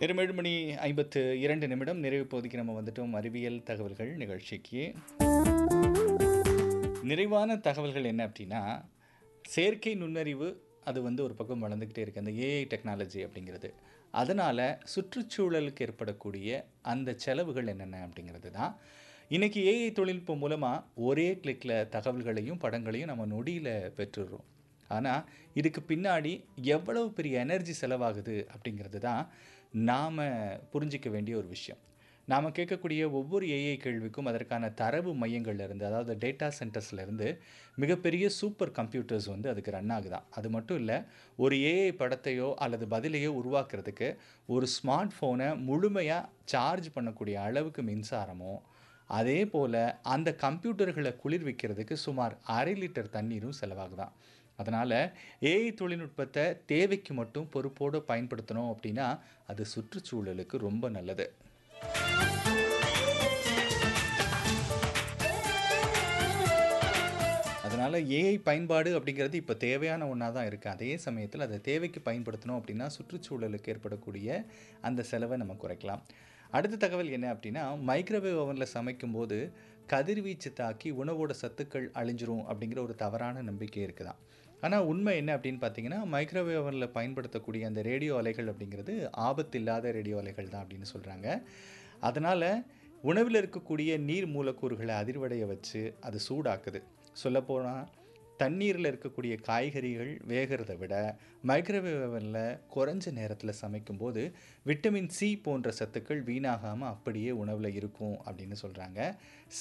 நேரம் ஏழு மணி ஐம்பத்து இரண்டு நிமிடம் நிறைவு பகுதிக்கு நம்ம வந்துட்டோம் அறிவியல் தகவல்கள் நிகழ்ச்சிக்கு நிறைவான தகவல்கள் என்ன அப்படின்னா செயற்கை நுண்ணறிவு அது வந்து ஒரு பக்கம் வளர்ந்துக்கிட்டே இருக்குது அந்த ஏஐ டெக்னாலஜி அப்படிங்கிறது அதனால் சுற்றுச்சூழலுக்கு ஏற்படக்கூடிய அந்த செலவுகள் என்னென்ன அப்படிங்கிறது தான் இன்றைக்கி ஏஐ தொழில்நுட்பம் மூலமாக ஒரே கிளிக்கில் தகவல்களையும் படங்களையும் நம்ம நொடியில் பெற்றுடுறோம் ஆனால் இதுக்கு பின்னாடி எவ்வளவு பெரிய எனர்ஜி செலவாகுது அப்படிங்கிறது தான் நாம் புரிஞ்சிக்க வேண்டிய ஒரு விஷயம் நாம் கேட்கக்கூடிய ஒவ்வொரு ஏஐ கேள்விக்கும் அதற்கான தரவு மையங்கள்ல இருந்து அதாவது டேட்டா சென்டர்ஸ்லேருந்து மிகப்பெரிய சூப்பர் கம்ப்யூட்டர்ஸ் வந்து அதுக்கு ரன் ஆகுதான் அது மட்டும் இல்லை ஒரு ஏஐ படத்தையோ அல்லது பதிலையோ உருவாக்குறதுக்கு ஒரு ஸ்மார்ட் ஃபோனை முழுமையாக சார்ஜ் பண்ணக்கூடிய அளவுக்கு மின்சாரமோ அதே போல் அந்த கம்ப்யூட்டர்களை குளிர்விக்கிறதுக்கு சுமார் அரை லிட்டர் தண்ணீரும் செலவாகுதான் அதனால் ஏஐ தொழில்நுட்பத்தை தேவைக்கு மட்டும் பொறுப்போடு பயன்படுத்தணும் அப்படின்னா அது சுற்றுச்சூழலுக்கு ரொம்ப நல்லது அதனால் ஏஐ பயன்பாடு அப்படிங்கிறது இப்போ தேவையான ஒன்றா தான் இருக்குது அதே சமயத்தில் அதை தேவைக்கு பயன்படுத்தணும் அப்படின்னா சுற்றுச்சூழலுக்கு ஏற்படக்கூடிய அந்த செலவை நம்ம குறைக்கலாம் அடுத்த தகவல் என்ன அப்படின்னா மைக்ரோவேவ் ஓவனில் சமைக்கும்போது கதிர்வீச்சு தாக்கி உணவோட சத்துக்கள் அழிஞ்சிரும் அப்படிங்கிற ஒரு தவறான நம்பிக்கை இருக்குதான் ஆனால் உண்மை என்ன அப்படின்னு பார்த்தீங்கன்னா மைக்ரோவேவ் ஓவனில் பயன்படுத்தக்கூடிய அந்த ரேடியோ அலைகள் அப்படிங்கிறது ஆபத்து இல்லாத ரேடியோ அலைகள் தான் அப்படின்னு சொல்கிறாங்க அதனால் உணவில் இருக்கக்கூடிய நீர் மூலக்கூறுகளை அதிர்வடைய வச்சு அது சூடாக்குது சொல்லப்போனால் தண்ணீரில் இருக்கக்கூடிய காய்கறிகள் வேகிறத விட மைக்ரோவேவ் ஓவனில் குறைஞ்ச நேரத்தில் சமைக்கும்போது விட்டமின் சி போன்ற சத்துக்கள் வீணாகாமல் அப்படியே உணவில் இருக்கும் அப்படின்னு சொல்கிறாங்க